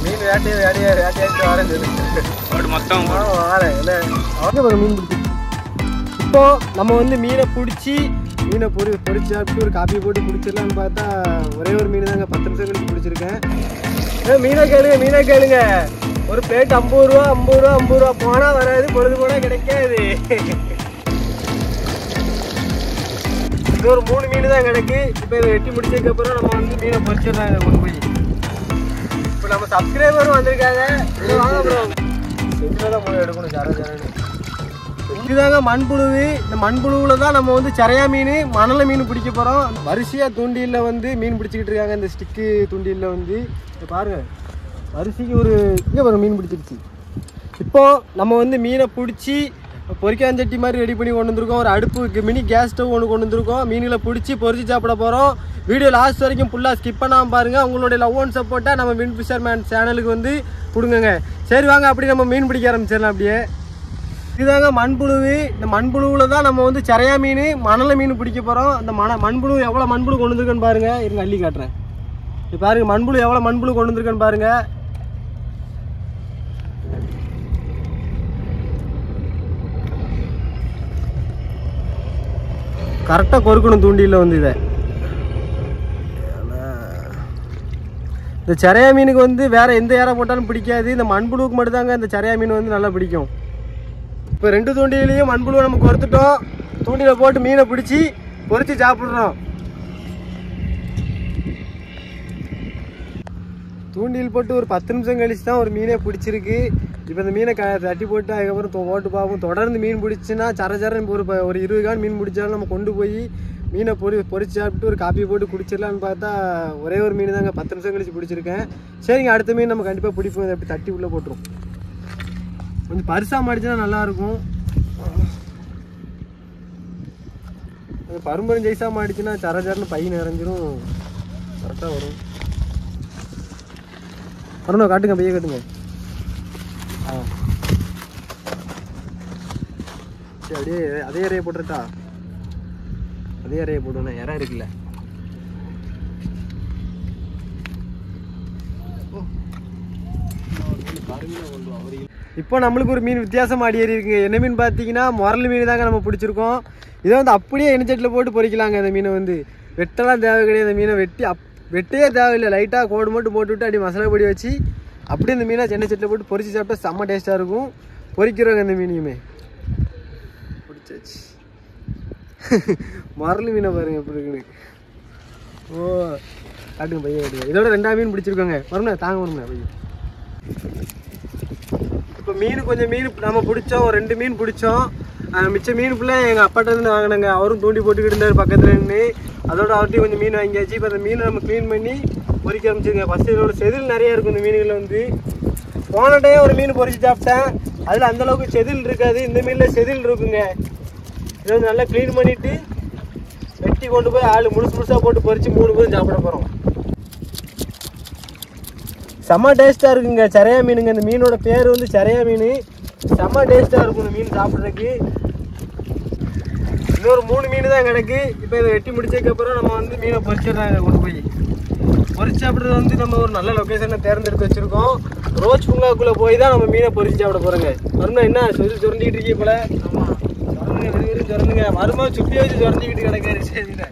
மீன் வேட்டையை வேட்டையை வேட்டையாட்டு வரேன் சொல்லு போட்டு மொத்தம் ஆ, வரேன் இல்லை அவங்க ஒரு மீன் பிடிச்சி இப்போ நம்ம வந்து மீனை பிடிச்சி மீனை பொறி பொறிச்சு சாப்பிட்டு ஒரு காப்பி போட்டு பிடிச்சிடலான்னு பார்த்தா ஒரே ஒரு மீன் தாங்க பத்து நிமிஷம் கழிச்சு பிடிச்சிருக்கேன் ஏ மீனை கேளுங்க மீனை கேளுங்க ஒரு பிளேட் ஐம்பது ரூபா ஐம்பது ரூபா ஐம்பது ரூபா போனால் வராது பொழுது போனால் கிடைக்காது இது ஒரு மூணு மீன் தான் கிடக்கு இப்போ இதை வெட்டி முடிச்சதுக்கப்புறம் நம்ம வந்து மீனை பொறிச்சிடுறாங்க கொண்டு போய் இப்போ நம்ம சப்ஸ்கிரைபரும் வந்திருக்காங்க இதை வாங்க ப்ரோ செஞ்சில் தான் போய் எடுக்கணும் ஜர ஜரன்னு இதுதாங்க மண்புழுவு இந்த மண்புழுவில் தான் நம்ம வந்து சரையா மீன் மணல மீன் பிடிக்க போகிறோம் வரிசையாக தூண்டிலில் வந்து மீன் பிடிச்சிக்கிட்டு இருக்காங்க இந்த ஸ்டிக்கு தூண்டிலில் வந்து இங்க பாருங்க வரிசைக்கு ஒரு இங்கே ஒரு மீன் பிடிச்சிருச்சு இப்போ நம்ம வந்து மீனை பிடிச்சி பொரிக்காஞ்சட்டி மாதிரி ரெடி பண்ணி கொண்டு வந்திருக்கோம் ஒரு அடுப்பு மினி கேஸ் ஸ்டவ் ஒன்று கொண்டு வந்திருக்கோம் மீன்களை பிடிச்சி பொரிச்சு சாப்பிட போகிறோம் வீடியோ லாஸ்ட் வரைக்கும் ஃபுல்லாக ஸ்கிப் பண்ணாமல் பாருங்கள் உங்களுடைய லவ் ஒன் சப்போர்ட்டாக நம்ம மீன் ஃபிஷர் மேன் சேனலுக்கு வந்து கொடுங்கங்க சரி வாங்க அப்படி நம்ம மீன் பிடிக்க ஆரம்பிச்சிடலாம் அப்படியே இதுதாங்க மண்புழுவு இந்த மண்புழுவில் தான் நம்ம வந்து சரையா மீன் மணல மீன் பிடிக்க போகிறோம் அந்த மண மண்புழு எவ்வளோ மண்புழு கொண்டு வந்திருக்கேன்னு பாருங்க இருங்க அள்ளி காட்டுறேன் இப்போ பாருங்க மண்புழு எவ்வளோ மண்புழு கொண்டு வந்திருக்கேன்னு பாருங்க கரெக்டாக கொறுக்கணும் தூண்டியில் வந்து இதை இந்த சரையா மீனுக்கு வந்து வேற எந்த ஏரை போட்டாலும் பிடிக்காது இந்த மண்புழுவுக்கு மட்டும்தாங்க இந்த சரையா மீன் வந்து நல்லா பிடிக்கும் இப்போ ரெண்டு தூண்டிலையும் மண்புழுவை நம்ம கொறுத்துட்டோம் தூண்டில போட்டு மீனை பிடிச்சி பொரிச்சு சாப்பிட்றோம் தூண்டில் போட்டு ஒரு பத்து நிமிஷம் கழிச்சு தான் ஒரு மீனே பிடிச்சிருக்கு இப்போ இந்த மீனை க தட்டி போட்டு அதுக்கப்புறம் தொ- போட்டு பார்ப்போம் தொடர்ந்து மீன் பிடிச்சுன்னா சர சரன்னு ஒரு ப- ஒரு இருபது கால் மீன் பிடிச்சாலும் நம்ம கொண்டு போய் மீனை பொறி பொரிச்சு சாப்பிட்டு ஒரு காப்பி போட்டு குடிச்சிடலான்னு பார்த்தா ஒரே ஒரு மீன் தாங்க பத்து நிமிஷம் கழிச்சு பிடிச்சிருக்கேன் சரிங்க அடுத்த மீன் நம்ம கண்டிப்பாக பிடிப்போம் இதை அப்படி தட்டி உள்ளே போட்டுரும் கொஞ்சம் பரிசாக மாடிச்சுன்னா நல்லாயிருக்கும் அது பரும்பரும் ஜெய்ஸா மாடிச்சுன்னா சர சரன்னு பை நிறைஞ்சிரும் கரெக்டாக வரும் வரணும் காட்டுங்க பைய காட்டுங்க ஆ சரி அப்படியே அதே இறைய போட்டுட்டா அதே இறைய போடுவேன் இறை இருக்குல்ல இப்போ நம்மளுக்கு ஒரு மீன் வித்தியாசம் ஆடி ஏறி இருக்குங்க என்ன மீன் பார்த்தீங்கன்னா முரல் மீன் தாங்க நம்ம பிடிச்சிருக்கோம் இதை வந்து அப்படியே எண்ணெச்சட்டில் போட்டு பொரிக்கலாங்க இந்த மீனை வந்து வெட்டலாம் தேவை கிடையாது இந்த மீனை வெட்டி அப் வெட்டவே தேவையில்லை லைட்டாக கோடு மட்டும் போட்டு விட்டு அப்படியே மசாலா பொடி வச்சு அப்படியே இந்த மீனை எண்ணெய் சட்டில் போட்டு பொரிச்சு சாப்பிட்டா செம்ம டேஸ்ட்டாக இருக்கும் பொரிக்கிறவங்க இந்த மீனையுமே பிடிச்சாச்சு முரல் மீனை பாருங்க எப்படி இருக்குன்னு ஓ காட்டுங்க பையன் காட்டுங்க இதோட ரெண்டாம் மீன் பிடிச்சிருக்கோங்க வரும்ண்ணா தாங்க வரும்ண்ணா பையன் இப்போ மீன் கொஞ்சம் மீன் நம்ம பிடிச்சோம் ஒரு ரெண்டு மீன் பிடிச்சோம் அஹ் மிச்ச மீன் ஃபுல்லாக எங்கள் அப்பாட்ட இருந்து வாங்கினாங்க அவரும் தூண்டி போட்டுக்கிட்டு இருந்தார் பக்கத்தில் நின்று அதோட அவர்கிட்டயும் கொஞ்சம் மீன் வாங்கியாச்சு இப்போ அந்த மீனை நம்ம க்ளீன் பண்ணி பொரிக்க ஆரம்பிச்சிருங்க ஃபஸ்ட்டு இதோட செதில் நிறைய இருக்கும் இந்த மீன்களில் வந்து போன டைம் ஒரு மீன் பொரிச்சு சாப்பிட்டேன் அதில் அந்த அளவுக்கு செதில் இருக்காது இந்த மீனில் செதில் இருக்குங்க இதை வந்து நல்லா க்ளீன் பண்ணிவிட்டு வெட்டி கொண்டு போய் ஆள் முழுசு முழுசாக போட்டு பொரிச்சு மூணு பேரும் சாப்பிட போகிறோம் செம்ம டேஸ்ட்டாக இருக்குங்க சரையா மீனுங்க இந்த மீனோட பேர் வந்து சரையா மீன் செம்ம டேஸ்ட்டாக இருக்கும் இந்த மீன் சாப்பிட்றதுக்கு இன்னொரு மூணு மீன் தான் கிடக்கு இப்போ இதை வெட்டி முடிச்சதுக்கப்புறம் நம்ம வந்து மீனை பொரிச்சிடுறாங்க கொண்டு போய் பொரிச்சு சாப்பிட்றது வந்து நம்ம ஒரு நல்ல லொக்கேஷனை தேர்ந்தெடுத்து வச்சிருக்கோம் ரோஸ் பூங்காக்குள்ளே போய் தான் நம்ம மீனை பொரிச்சு சாப்பிட போகிறோங்க மறுநாள் என்ன சொல்லி சுரண்டிக்கிட்டு இருக்கீங்க போல சுரண்டுங்க விறுவிறு சுரண்டுங்க மறுநாள் சுப்பி வச்சு சுரண்டிக்கிட்டு கிடக்காரு சரிங்க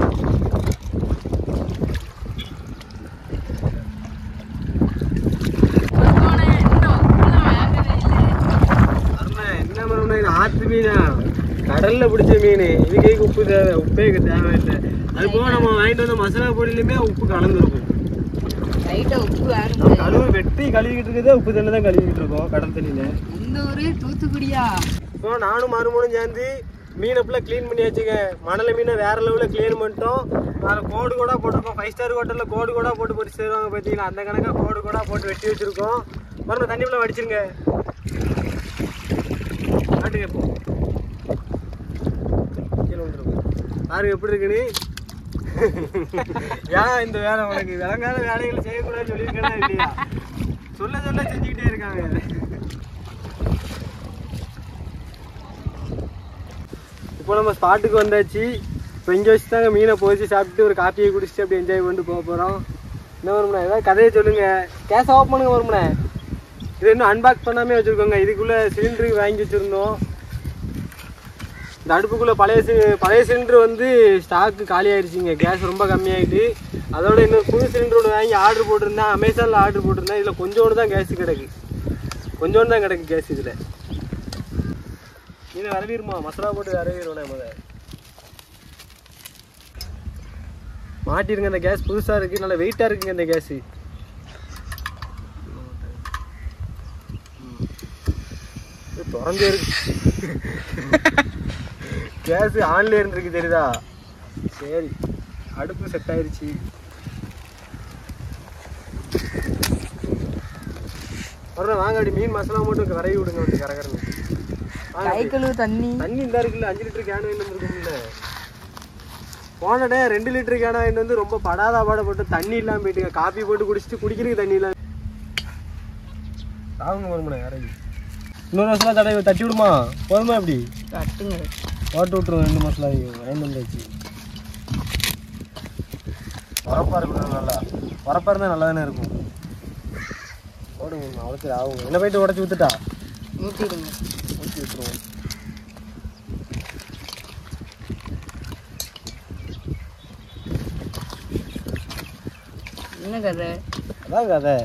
அருமை, என்ன மருமனை இது ஆத்து மீனா கடல்ல பிடிச்ச மீன் இதுக்கே உப்பு தேவை உப்பே தேவையில்லை அது போக நம்ம வாங்கிட்டு வந்த மசாலா பொடியிலுமே உப்பு கலந்துருக்கும் லைட்டா உப்பு வேணும் நம்ம கழுவு வெட்டி கழுவிக்கிட்டு இருக்கிறதே உப்பு தண்ணி தான் கழுவிக்கிட்டு இருக்கோம் கடல் தண்ணியில இந்த ஊரு தூத்துக்குடியா இப்போ நானும் மறுமூணும் சேர்ந்து மீனை ஃபுல்லாக க்ளீன் பண்ணி வச்சுக்க மணல மீனை வேற லெவலில் க்ளீன் பண்ணிட்டோம் அதில் கோடு கூட போட்டிருக்கோம் ஃபைவ் ஸ்டார் ஹோட்டலில் கோடு கூட போட்டு பொரிச்சு தருவாங்க பார்த்தீங்களா அந்த கணக்காக கோடு கூட போட்டு வெட்டி வச்சிருக்கோம் மறுபடியும் தண்ணி ஃபுல்லாக வடிச்சிருங்க காட்டுங்க இப்போ கீழே வந்துருக்கும் பாருங்க எப்படி இருக்குன்னு ஏன் இந்த வேலை உனக்கு விளங்காத வேலைகளை செய்யக்கூடாதுன்னு சொல்லியிருக்கேன் இல்லையா சொல்ல சொல்ல செஞ்சுக்கிட்டே இருக்காங்க இப்போ நம்ம ஸ்பாட்டுக்கு வந்தாச்சு இப்போ இங்கே வச்சு தாங்க மீனை பொரிச்சு சாப்பிட்டு ஒரு காப்பியை குடிச்சிட்டு அப்படியே என்ஜாய் பண்ணிட்டு போக போகிறோம் என்ன வரும்ண்ணே ஏதாவது கதையை சொல்லுங்க கேஸ் ஆஃப் பண்ணுங்க வரும்ண்ணே இது இன்னும் அன்பாக்ஸ் பண்ணாமே வச்சுருக்கோங்க இதுக்குள்ளே சிலிண்டருக்கு வாங்கி வச்சுருந்தோம் இந்த அடுப்புக்குள்ளே பழைய சி பழைய சிலிண்டர் வந்து ஸ்டாக்கு காலி ஆயிடுச்சுங்க கேஸ் ரொம்ப கம்மியாயிட்டு அதோட இன்னும் புது சிலிண்டர் ஒன்று வாங்கி ஆர்டர் போட்டிருந்தேன் அமேசானில் ஆர்டர் போட்டிருந்தேன் இதில் கொஞ்சோண்டு தான் கேஸ் கிடக்கு கொஞ்சோண்டு தான் கிடக்கு கேஸ் இதில் இது வரவீருமா மசாலா போட்டு வரவீருவேன் முத மாட்டிருங்க இந்த கேஸ் புதுசாக இருக்குது நல்ல வெயிட்டாக இருக்குங்க இந்த கேஸு திறந்தே இருக்கு கேஸ் ஆன்ல இருந்திருக்கு தெரியுதா சரி அடுப்பு செட் ஆயிருச்சு அப்புறம் வாங்க அப்படி மீன் மசாலா மட்டும் வரைய விடுங்க வந்து கரகரன்னு வாங்க கை அப்படி. கழுவு தண்ணி தண்ணி இந்த இருக்குல்ல அஞ்சு லிட்டர் கேன் வாங்கிட்டு வந்துருக்கும்ல போன டே ரெண்டு லிட்டர் கேன் வாங்கிட்டு வந்து ரொம்ப படாத பாடப்பட்டு தண்ணி இல்லாம போயிட்டுங்க காப்பி போட்டு குடிச்சிட்டு குடிக்கிறதுக்கு தண்ணி இல்லாம தாங்க வருமாண்ணே யாரையும் இன்னொரு மசாலா தடவை தட்டி விடுமா போதுமா எப்படி கட்டுங்க போட்டு விட்டுருவோம் ரெண்டு மசாலா வாங்கிட்டு வந்தாச்சு வரப்பா இருக்கணும் நல்லா வரப்பா இருந்தால் நல்லா தானே இருக்கும் போடுங்க அவ்வளோக்கு ஆகும் என்ன போயிட்டு உடச்சி ஊத்துட்டா ஊற்றிடுங்க ஊற்றி விட்டுருவோம் என்ன கதை அதான் கதை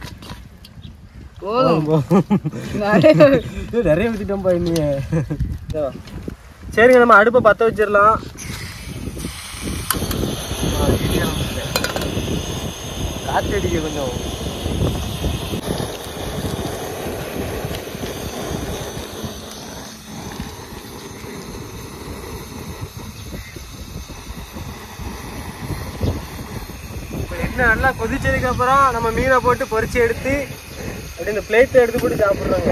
போதும் நிறைய நிறைய ஊற்றிட்டோம்ப்பா இன்னிய சரிங்க நம்ம அடுப்பை பற்ற வச்சிடலாம் காற்று அடிக்க கொஞ்சம் இப்போ எண்ணெய் நல்லா கொதிச்சதுக்கு அப்புறம் நம்ம மீனை போட்டு பொரிச்சு எடுத்து அப்படி இந்த பிளேட்டை எடுத்து போட்டு சாப்பிட்றாங்க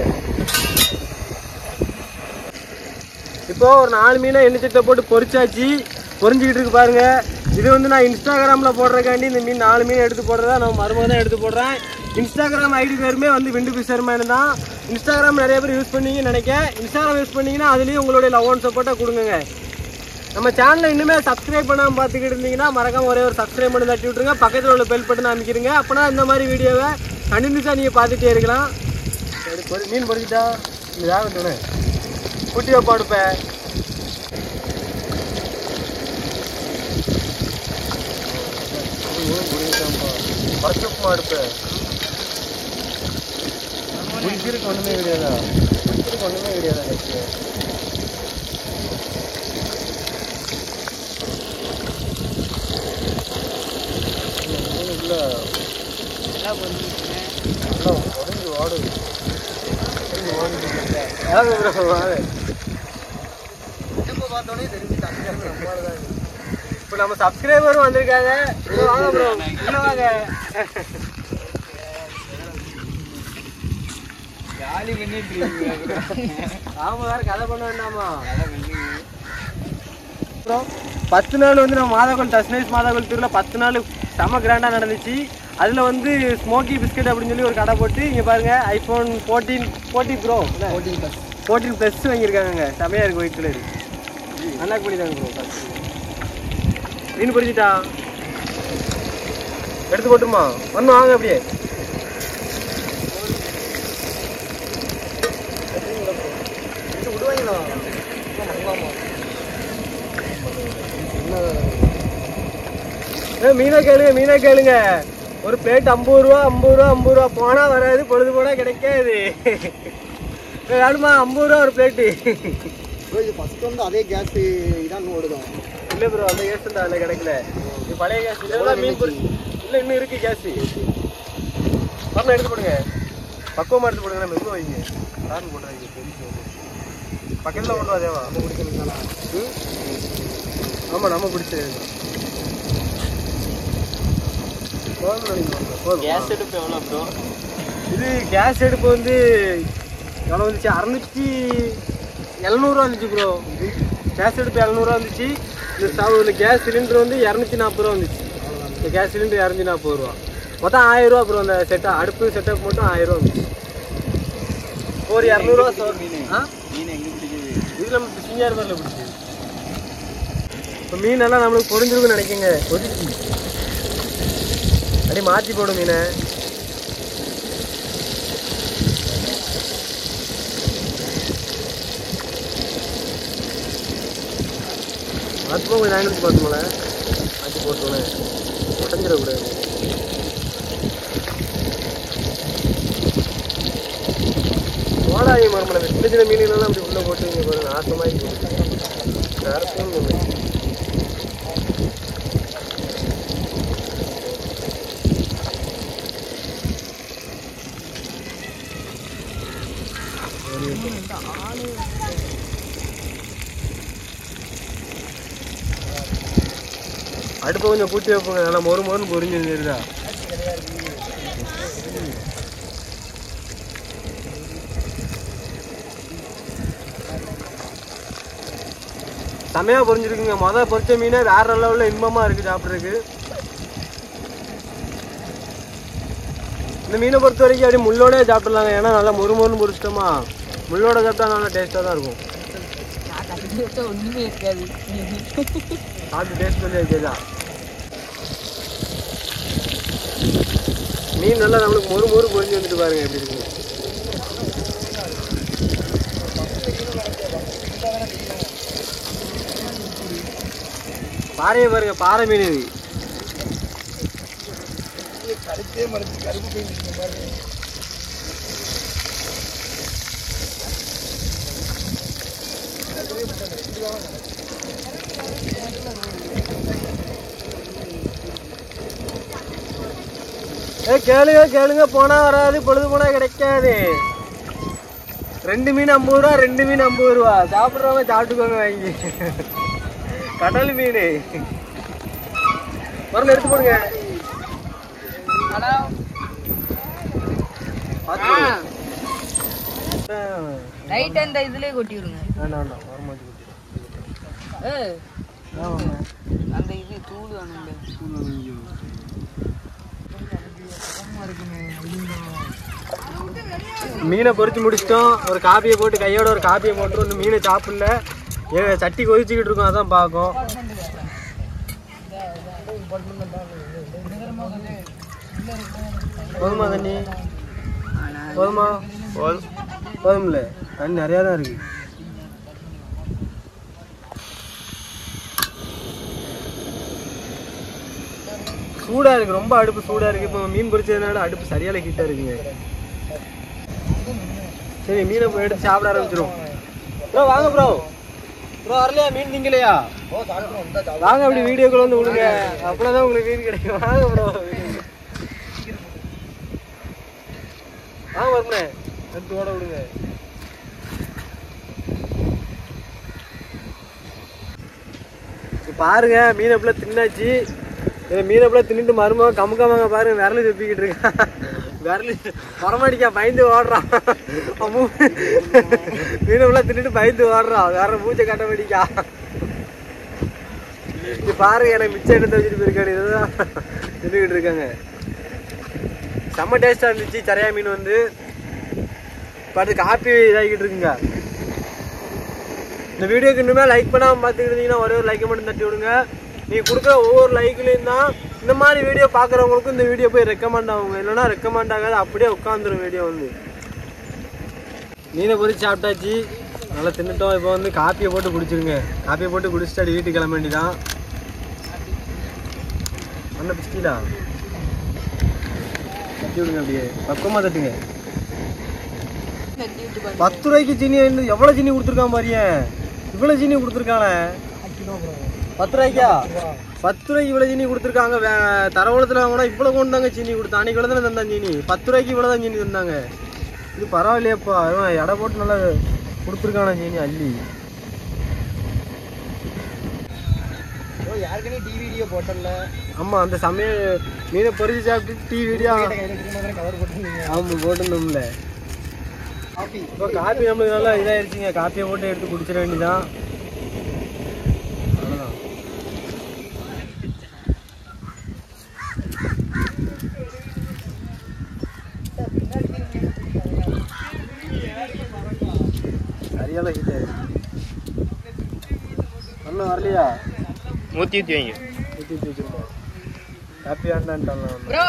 இப்போ ஒரு நாலு மீனை எண்ணெய் சட்டை போட்டு பொரிச்சாச்சு பொரிஞ்சுக்கிட்டு இருக்கு பாருங்க இது வந்து நான் இன்ஸ்டாகிராமில் போடுறதுக்காண்டி இந்த மீன் நாலு மீன் எடுத்து போடுறதா நம்ம மருமகன் தான் எடுத்து போடுறேன் இன்ஸ்டாகிராம் ஐடி பேருமே வந்து விண்டு ஃபிஷர்மேன் தான் இன்ஸ்டாகிராம் நிறைய பேர் யூஸ் பண்ணீங்கன்னு நினைக்கிறேன் இன்ஸ்டாகிராம் யூஸ் பண்ணீங்கன்னா அதுலேயும் உங்களுடைய லவ் அண்ட் சப்போர்ட்டாக கொடுங்க நம்ம சேனலை இன்னுமே சப்ஸ்கிரைப் பண்ணாமல் பார்த்துக்கிட்டு இருந்தீங்கன்னா மறக்காம ஒரே ஒரு சப்ஸ்கிரைப் பண்ணி தட்டி விட்ருங்க பக்கத்தில் உள்ள பெல் பட்டன் அமைக்கிறீங்க அப்போனா இந்த மாதிரி வீடியோவை கண்டினியூஸாக நீங்கள் பார்த்துட்டே இருக்கலாம் சரி பொரி மீன் பொறிச்சிட்டா இது வேக தோணு குட்டி வைப்பா அடுப்பேன் பச்சப்புமா அடுப்பேன் குடிக்கிறதுக்கு ஒன்றுமே கிடையாதா குடிக்கிறதுக்கு ஒன்றுமே கிடையாதா கட்சி இல்லை நல்லா பொரிஞ்சுக்கங்க நல்லா உடஞ்சி ஓடுது உடஞ்சி ஓடுது அதாவது bro, வாரு. இப்போ நம்ம சப்ஸ்கிரைபரும் வந்திருக்காங்க bro, வாங்க ப்ரோ உள்ள வாங்க ஜாலி பண்ணிட்டு இருக்கீங்க ஆமா வேற கதை பண்ண வேண்டாமா அப்புறம் பத்து நாள் வந்து நம்ம மாதாக்கோள் டஸ்னைஸ் மாதாக்கோள் திருவிழா பத்து நாள் செம கிராண்டாக நடந்துச்சு அதில் வந்து ஸ்மோக்கி பிஸ்கட் அப்படின்னு சொல்லி ஒரு கடை போட்டு இங்கே பாருங்க iPhone fourteen forty pro fourteen plus வாங்கியிருக்காங்க செமையாக இருக்கு ஒயிட் கலர் நல்லா பண்ணிட்டாங்க ப்ரோ மீன் பொரிச்சிட்டா எடுத்து போட்டுருமா வந்து வாங்க அப்படியே எடுத்து விடுவாங்களா ஏ, மீனை கேளுங்க மீனை கேளுங்க ஒரு பிளேட் ஐம்பது ரூபா ஐம்பது ரூபா ஐம்பது ரூபா போனா வராது பொழுது போனா கிடைக்காது ஏ, வேணுமா ஐம்பது ரூபா ஒரு பிளேட்டு இது ஃபர்ஸ்ட் வந்து அதே கேஸ் இதான் ஓடுதான் இல்ல ப்ரோ அந்த கேஸ் தான் அதில் கிடைக்கல இது பழைய கேஸ் இதெல்லாம் மீன் பொரி இல்ல இன்னும் இருக்கு கேஸ் வரணும் எடுத்து போடுங்க பக்குவமா எடுத்து போடுங்க நம்ம எங்க வைங்க காரணம் போடுறாங்க பக்கத்துல கொண்டு வா தேவா நம்ம குடிக்கணுங்களா ஆமா நம்ம குடிச்சது போதும் நினைக்கிறேன். போதும். எடுப்பு எவ்வளோ ப்ரோ இது கேஸ் அடுப்பு வந்து எவ்வளோ வந்துச்சு அறநூற்றி எழுநூறுவா வந்துச்சு ப்ரோ கேஸ் அடுப்பு எழுநூறுவா வந்துச்சு இந்த ஸ்டவ் இந்த கேஸ் சிலிண்டர் வந்து இரநூத்தி நாற்பது ரூபா வந்துச்சு இந்த கேஸ் சிலிண்டர் இரநூத்தி நாற்பது ரூபா மொத்தம் ஆயிரம் ரூபா ப்ரோ அந்த செட்டா அடுப்பு செட்டப் மட்டும் ஆயிரம் ரூபா வந்துச்சு ஒரு இரநூறுவா ஆ மீன் எங்கே பிடிக்குது இது நம்ம சிங்கார் பேரில் பிடிச்சி இப்போ மீனெல்லாம் நம்மளுக்கு பொரிஞ்சிருக்குன்னு நினைக்கங்க கொதிச்சு அடி மாற்றி போடும் மீனை மாற்றுமா கொஞ்சம் ஆங்கிலிச்சு பார்த்துமோல மாற்றி போட்டோன்னே உடஞ்சிடக்கூடாது ஓடாயி மரமலை சின்ன சின்ன மீன்களெல்லாம் அப்படி உள்ளே போட்டு இங்கே பாருங்க நாசமாகி போகுது கரெக்டாக இல்லை அடுப்பை கொஞ்சம் கூட்டி வைப்போங்க நல்லா மொறு மொறுன்னு பொரிஞ்சு தெரியுதா செமையா பொரிஞ்சிருக்குங்க மொதல் பொரிச்ச மீனே வேற லெவலில் இன்பமா இருக்கு சாப்பிட்றதுக்கு இந்த மீனை பொறுத்த வரைக்கும் அப்படியே முள்ளோடே சாப்பிடலாங்க ஏன்னா நல்லா மொறு மொறுன்னு பொரிச்சிட்டோமா முள்ளோட சாப்பிட்டா நல்லா டேஸ்ட்டாக தான் இருக்கும் நான் கட்டி வச்சா ஒண்ணுமே இருக்காது சாப்பிட்டு டேஸ்ட் பண்ணி வைக்கிறதா மீன் நல்லா நம்மளுக்கு மொறு மொறு பொரிஞ்சு வந்துட்டு பாருங்க எப்படி இருக்கு பாறையை பாருங்க பாறை மீன் இது ஏ கேளுங்க கேளுங்க போனா வராது பொழுது போனா கிடைக்காது ரெண்டு மீன் ஐம்பது ரூபா ரெண்டு மீன் ஐம்பது ரூபா சாப்பிட்றவங்க சாப்பிட்டுக்கோங்க வாங்கி கடல் மீன் மரம் எடுத்து போடுங்க பார்த்து போடுங்க. ஆ, ரைட் அந்த இதுலயே கொட்டி விடுங்க வேண்டாம் வேண்டாம் வர மாட்டி கொடுத்துரு. ஏய், ஆமாங்க. அந்த இது தூள் வேணும்ல மீனை பொரிச்சு முடிச்சிட்டோம் ஒரு காப்பியை போட்டு கையோட ஒரு காப்பியை போட்டு இன்னும் மீனை சாப்பிடல ஏ சட்டி கொதிச்சுக்கிட்டு இருக்கோம் அதான் பார்க்கும் போதுமா தண்ணி போதுமா போதும் போதும்ல தண்ணி நிறையா தான் இருக்கு சூடா இருக்கு ரொம்ப அடுப்பு சூடா இருக்கு இப்போ மீன் பொரிச்சதுனால அடுப்பு சரியான ஹீட்டா இருக்குங்க சரி மீனை போய் எடுத்து சாப்பிட ஆரம்பிச்சிரும் ப்ரோ வாங்க ப்ரோ ப்ரோ வரலையா மீன் நீங்களையா ஓ சாப்பிடுறோம் இந்த சாப்பிடுறோம். வாங்க அப்படி வீடியோக்குள்ள வந்து விடுங்க அப்பதான் உங்களுக்கு மீன் கிடைக்கும் வாங்க ப்ரோ வாங்க வரமே எடுத்து ஓட விடுங்க இப்ப பாருங்க மீனை எப்பல தின்னாச்சு இதை மீனை எப்பல தின்னுட்டு மருமக கமுக்காமங்க பாருங்க விரல தப்பிக்கிட்டு இருக்கான் விரல வரமாட்டிக்கா பயந்து ஓடுறான் அம்மு. மீனை எப்பல தின்னுட்டு பயந்து ஓடுறான் வேற மூச்சை கட்ட மாட்டிக்கா இது பாருங்க எனக்கு மிச்சம் எடுத்து வச்சுட்டு போயிருக்காரு இதுதான் தின்னுக்கிட்டு இருக்காங்க செம்ம டேஸ்டா இருந்துச்சு சரையா மீன் வந்து இப்போ அடுத்து காப்பி இதாகிட்டு இருக்குங்க இந்த வீடியோக்கு இன்னுமே லைக் பண்ணாமல் பார்த்துக்கிட்டு இருந்தீங்கன்னா ஒரே ஒரு லைக்கை மட்டும் தட்டி விடுங்க நீங்கள் கொடுக்குற ஒவ்வொரு லைக்லேயும் தான் இந்த மாதிரி வீடியோ பார்க்குறவங்களுக்கும் இந்த வீடியோ போய் ரெக்கமெண்ட் ஆகுங்க இல்லைன்னா ரெக்கமெண்ட் ஆகாது அப்படியே உட்காந்துரும் வீடியோ வந்து மீனை பொரிச்சு சாப்பிட்டாச்சு நல்லா தின்னுட்டோம் இப்போ வந்து காப்பியை போட்டு குடிச்சிருங்க காப்பியை போட்டு குடிச்சிட்டு அப்படி வீட்டுக்கு கிளம்ப வேண்டியதான் அண்ணன் பிஸ்கீலா தட்டி விடுங்க அப்படியே பக்குவமாக தட்டுங்க கட்டி விட்டு பாருங்க பத்து ரூபாய்க்கு சீனி வந்து எவ்வளவு சீனி கொடுத்துருக்கான் பாரியே இவ்வளவு சீனி கொடுத்துருக்கானே பத்து ரூபாய்க்கா பத்து ரூபாய்க்கு இவ்வளவு சீனி கொடுத்துருக்காங்க வே- தரவளத்துல கூட இவ்வளவு கொண்டு தாங்க சீனி கொடுத்தான் அன்னைக்கு இவ்வளவு தானே தந்தான் சீனி பத்து ரூபாய்க்கு இவ்வளவு தான் சீனி தந்தாங்க இது பரவாயில்லையப்பா இவன் எடை போட்டு நல்லா கொடுத்துருக்கான சீனி அள்ளி ஓ யாருக்குனே டிவிடியோ போட்டல ஆமா அந்த சமயம் மீனை பொரிச்சு சாப்பிட்டு டீ வீடியோ கவர் போட்டுருந்தீங்க ஆமா போட்டுருந்தோம்ல காஃபி இப்போ காப்பி நம்மளுக்கு நல்லா இதாயிருச்சுங்க காப்பியை போட்டு எடுத்து குடிச்சிட வேண்டியதான் அவ்வளோதான் சரியான ஹீட் ஆயிடுச்சு அண்ணன் வரலையா ஊற்றி ஊற்றி வைங்க ஊற்றி ஊற்றி வச்சிருக்கோம் காப்பி வேண்டான்ட்டான் ப்ரோ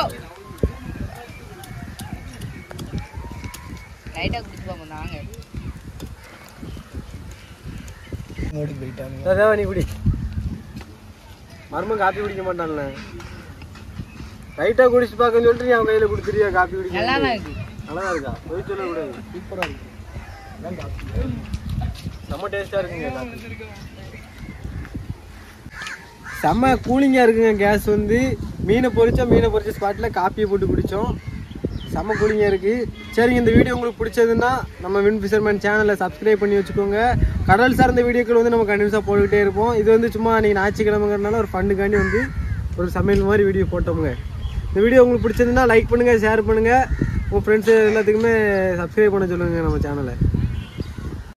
லைட்டா குடிச்சு பாப்போம் நாங்க நோட்டுக்கு போயிட்டாங்க தேவா நீ குடி மர்மம் காப்பி குடிக்க மாட்டான்ல லைட்டாக குடிச்சு பார்க்கன்னு சொல்லிட்டு நீ அவன் கையில் கொடுத்துருவியா காப்பி குடிக்க நல்லா தான் இருக்கு நல்லா இருக்கா போய் சொல்லக்கூடாது சூப்பராக இருக்கு அதான் காப்பி செம்ம டேஸ்ட்டாக இருக்குங்க காப்பி செம்ம கூலிங்காக இருக்குங்க கேஸ் வந்து மீனை பொரிச்சோம் மீனை பொரிச்ச ஸ்பாட்டில் காப்பியை போட்டு குடித்தோம் செம்ம கூலிங்காக இருக்குது சரிங்க இந்த வீடியோ உங்களுக்கு பிடிச்சதுன்னா நம்ம வின் ஃபிஷர்மேன் சேனலை சப்ஸ்கிரைப் பண்ணி வச்சுக்கோங்க கடல் சார்ந்த வீடியோக்கள் வந்து நம்ம கண்டினியூஸாக போட்டுக்கிட்டே இருப்போம் இது வந்து சும்மா நீங்கள் ஞாயிற்றுக்கிழமைங்கிறனால ஒரு ஃபண்டுக்காண்டி வந்து ஒரு சமையல் மாதிரி வீடியோ போட்டோமுங்க இந்த வீடியோ உங்களுக்கு பிடிச்சதுன்னா லைக் பண்ணுங்கள் ஷேர் பண்ணுங்கள் உங்கள் ஃப்ரெண்ட்ஸ் எல்லாத்துக்குமே சப்ஸ்கிரைப் பண்ண சொல்லுங்கள் நம்ம சேனலை